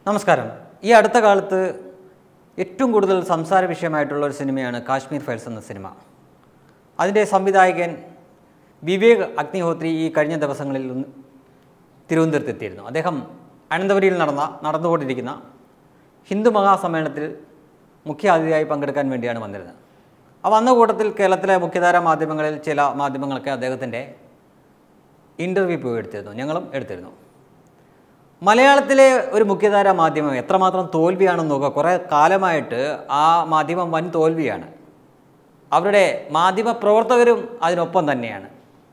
നമസ്കാരം ഈ അടുത്ത കാലത്ത് ഏറ്റവും കൂടുതൽ സംസാര വിഷയമായിട്ടുള്ള ഒരു സിനിമയാണ് കാശ്മീർ ഫയൽസ് എന്ന സിനിമ അതിൻ്റെ സംവിധായകൻ വിവേക് അഗ്നിഹോത്രി ഈ കഴിഞ്ഞ ദിവസങ്ങളിൽ ഒന്ന് തിരുവനന്തപുരത്ത് എത്തിയിരുന്നു അദ്ദേഹം അനന്തപുരിയിൽ നടന്ന നടന്നുകൊണ്ടിരിക്കുന്ന ഹിന്ദു മഹാസമ്മേളനത്തിൽ മുഖ്യ അതിഥിയായി പങ്കെടുക്കാൻ വേണ്ടിയാണ് വന്നിരുന്നത് ആ വന്ന കൂട്ടത്തിൽ കേരളത്തിലെ മുഖ്യധാര മാധ്യമങ്ങളിൽ ചില മാധ്യമങ്ങളൊക്കെ അദ്ദേഹത്തിൻ്റെ ഇൻ്റർവ്യൂ പോയി എടുത്തിരുന്നു ഞങ്ങളും എടുത്തിരുന്നു മലയാളത്തിലെ ഒരു മുഖ്യധാര മാധ്യമം എത്രമാത്രം തോൽവിയാണെന്ന് നോക്കുക കുറേ കാലമായിട്ട് ആ മാധ്യമം വൻ തോൽവിയാണ് അവരുടെ മാധ്യമ പ്രവർത്തകരും അതിനൊപ്പം തന്നെയാണ്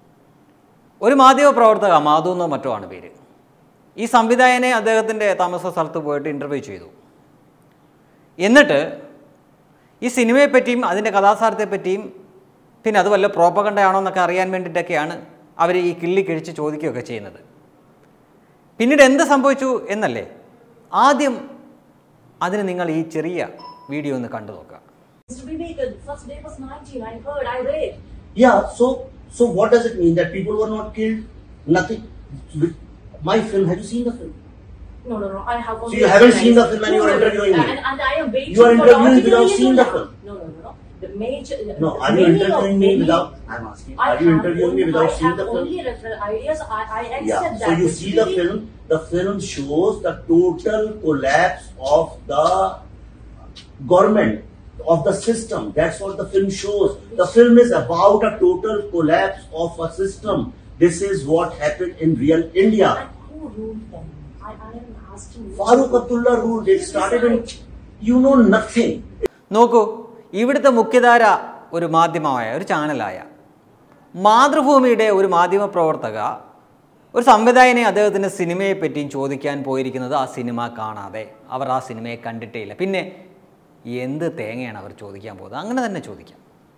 ഒരു മാധ്യമ പ്രവർത്തക മാധു എന്നോ മറ്റോ ആണ് പേര് ഈ സംവിധായകനെ അദ്ദേഹത്തിൻ്റെ താമസ സ്ഥലത്ത് പോയിട്ട് ഇൻ്റർവ്യൂ ചെയ്തു എന്നിട്ട് ഈ സിനിമയെപ്പറ്റിയും അതിൻ്റെ കഥാസാരത്തെപ്പറ്റിയും പിന്നെ അത് വല്ല പ്രോപ്പകണ്ടയാണോ എന്നൊക്കെ അറിയാൻ വേണ്ടിയിട്ടൊക്കെയാണ് അവർ ഈ കിള്ളി കിഴിച്ച് ചോദിക്കുകയൊക്കെ ചെയ്യുന്നത് പിന്നീട് എന്ത് സംഭവിച്ചു എന്നല്ലേ ആദ്യം അതിന് നിങ്ങൾ ഈ ചെറിയ വീഡിയോ ഒന്ന് കണ്ടു നോക്കുക Mr. Vivek, the first day was 19. I heard, I read. Yeah, so so what does it mean that people were not killed? Nothing. My film. Have you seen the film? No, no, no. I have. So you haven't seen the film and No, you are no, no, interviewing me? And, and I am waiting You are for interviewing article without you seeing the now. film? No, no, no, no. The major. No, the are you meaning of interviewing me many- without? I'm asking. I Are you have interviewing me only- without I seeing have the film? only refer- ideas. I, I accept Yeah. that. So you But see the really- film. The film shows the total collapse of the government of the system. That's what the film shows. The film is about a total collapse of a system. This is what happened in real India. And who ruled them? I, I am asking. you. Farooq Abdullah ruled. It started in. You know nothing. നോക്കൂ ഇവിടുത്തെ മുഖ്യധാര ഒരു മാധ്യമമായ ഒരു ചാനലായ മാതൃഭൂമിയുടെ ഒരു മാധ്യമ പ്രവർത്തക ഒരു സംവിധായകനെ അദ്ദേഹത്തിൻ്റെ സിനിമയെ പറ്റിയും ചോദിക്കാൻ പോയിരിക്കുന്നത് ആ സിനിമ കാണാതെ അവർ ആ സിനിമയെ കണ്ടിട്ടേ ഇല്ല പിന്നെ എന്ത് തേങ്ങയാണ് അവർ ചോദിക്കാൻ പോകുന്നത് അങ്ങനെ തന്നെ ചോദിക്കാം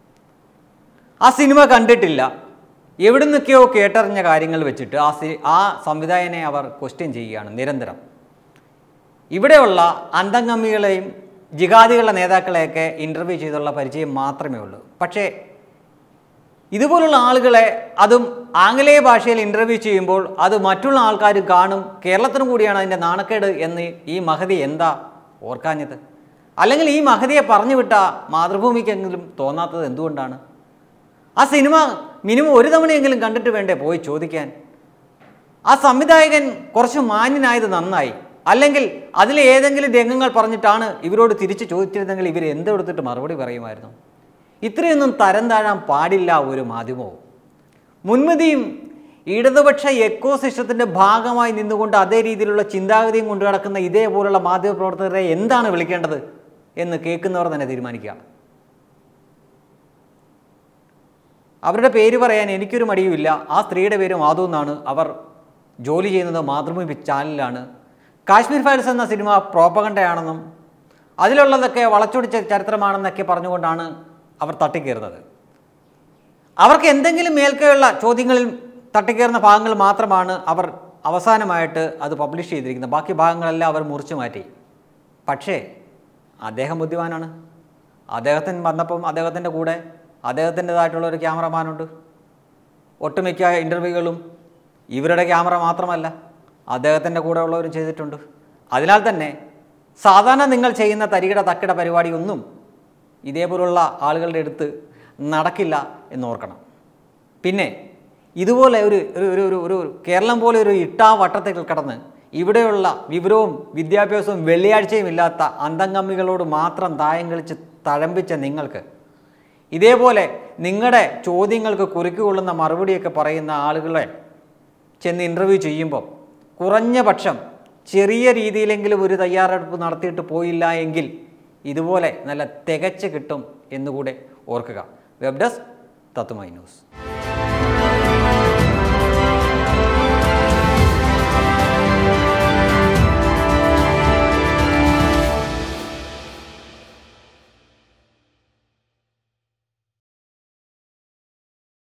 ആ സിനിമ കണ്ടിട്ടില്ല എവിടെ നിന്നൊക്കെയോ കേട്ടറിഞ്ഞ കാര്യങ്ങൾ വെച്ചിട്ട് ആ സി ആ സംവിധായകനെ അവർ ക്വസ്റ്റ്യൻ ചെയ്യുകയാണ് നിരന്തരം ഇവിടെയുള്ള അന്തംഗമ്മികളെയും ജിഹാദികളുടെ നേതാക്കളെയൊക്കെ ഇൻ്റർവ്യൂ ചെയ്തുള്ള പരിചയം മാത്രമേ ഉള്ളൂ പക്ഷേ ഇതുപോലുള്ള ആളുകളെ അതും ആംഗലേയ ഭാഷയിൽ ഇൻ്റർവ്യൂ ചെയ്യുമ്പോൾ അത് മറ്റുള്ള ആൾക്കാർ കാണും കേരളത്തിനും കൂടിയാണ് അതിൻ്റെ നാണക്കേട് എന്ന് ഈ മഹതി എന്താ ഓർക്കാഞ്ഞത് അല്ലെങ്കിൽ ഈ മഹതിയെ പറഞ്ഞു വിട്ട മാതൃഭൂമിക്കെങ്കിലും തോന്നാത്തത് എന്തുകൊണ്ടാണ് ആ സിനിമ മിനിമം ഒരു തവണയെങ്കിലും കണ്ടിട്ട് വേണ്ടേ പോയി ചോദിക്കാൻ ആ സംവിധായകൻ കുറച്ച് മാന്യനായത് നന്നായി അല്ലെങ്കിൽ അതിലെ ഏതെങ്കിലും രംഗങ്ങൾ പറഞ്ഞിട്ടാണ് ഇവരോട് തിരിച്ച് ചോദിച്ചിരുന്നെങ്കിൽ ഇവർ എന്തെടുത്തിട്ട് മറുപടി പറയുമായിരുന്നു ഇത്രയൊന്നും തരം താഴാൻ പാടില്ല ഒരു മാധ്യമവും മുൻമതിയും ഇടതുപക്ഷ എക്കോ സിസ്റ്റത്തിൻ്റെ ഭാഗമായി നിന്നുകൊണ്ട് അതേ രീതിയിലുള്ള ചിന്താഗതിയും കൊണ്ടു നടക്കുന്ന ഇതേപോലുള്ള മാധ്യമപ്രവർത്തകരെ എന്താണ് വിളിക്കേണ്ടത് എന്ന് കേൾക്കുന്നവർ തന്നെ തീരുമാനിക്കുക അവരുടെ പേര് പറയാൻ എനിക്കൊരു മടിയുമില്ല ആ സ്ത്രീയുടെ പേര് മാധു എന്നാണ് അവർ ജോലി ചെയ്യുന്നത് മാതൃഭൂമി ചാനലിലാണ് കാശ്മീർ ഫയൽസ് എന്ന സിനിമ പ്രോപ്പകണ്ടയാണെന്നും അതിലുള്ളതൊക്കെ വളച്ചൊടിച്ച ചരിത്രമാണെന്നൊക്കെ പറഞ്ഞുകൊണ്ടാണ് അവർ തട്ടിക്കയറുന്നത് അവർക്ക് എന്തെങ്കിലും മേൽക്കെയുള്ള ചോദ്യങ്ങളിൽ തട്ടിക്കയറുന്ന ഭാഗങ്ങൾ മാത്രമാണ് അവർ അവസാനമായിട്ട് അത് പബ്ലിഷ് ചെയ്തിരിക്കുന്നത് ബാക്കി ഭാഗങ്ങളെല്ലാം അവർ മുറിച്ചു മാറ്റി പക്ഷേ അദ്ദേഹം ബുദ്ധിമാനാണ് അദ്ദേഹത്തിന് വന്നപ്പം അദ്ദേഹത്തിൻ്റെ കൂടെ അദ്ദേഹത്തിൻ്റെതായിട്ടുള്ള ഒരു ക്യാമറമാനുണ്ട് ഒട്ടുമിക്ക ഇൻ്റർവ്യൂകളും ഇവരുടെ ക്യാമറ മാത്രമല്ല അദ്ദേഹത്തിൻ്റെ കൂടെ ഉള്ളവരും ചെയ്തിട്ടുണ്ട് അതിനാൽ തന്നെ സാധാരണ നിങ്ങൾ ചെയ്യുന്ന തരികിട തക്കിട പരിപാടിയൊന്നും ഇതേപോലുള്ള ആളുകളുടെ അടുത്ത് നടക്കില്ല എന്നോർക്കണം പിന്നെ ഇതുപോലെ ഒരു ഒരു ഒരു ഒരു ഒരു കേരളം പോലെ ഒരു ഇട്ടാ വട്ടത്തിൽ കടന്ന് ഇവിടെയുള്ള വിവരവും വിദ്യാഭ്യാസവും വെള്ളിയാഴ്ചയും ഇല്ലാത്ത അന്തംഗമ്മികളോട് മാത്രം തായം കളിച്ച് തഴമ്പിച്ച നിങ്ങൾക്ക് ഇതേപോലെ നിങ്ങളുടെ ചോദ്യങ്ങൾക്ക് കുറുക്കിക്കൊള്ളുന്ന മറുപടിയൊക്കെ പറയുന്ന ആളുകളെ ചെന്ന് ഇൻ്റർവ്യൂ ചെയ്യുമ്പോൾ കുറഞ്ഞ പക്ഷം ചെറിയ രീതിയിലെങ്കിലും ഒരു തയ്യാറെടുപ്പ് നടത്തിയിട്ട് പോയില്ല എങ്കിൽ ഇതുപോലെ നല്ല തികച്ച് കിട്ടും എന്നുകൂടെ ഓർക്കുക വെബ് ഡെസ്ക് തത്തുമൈ ന്യൂസ്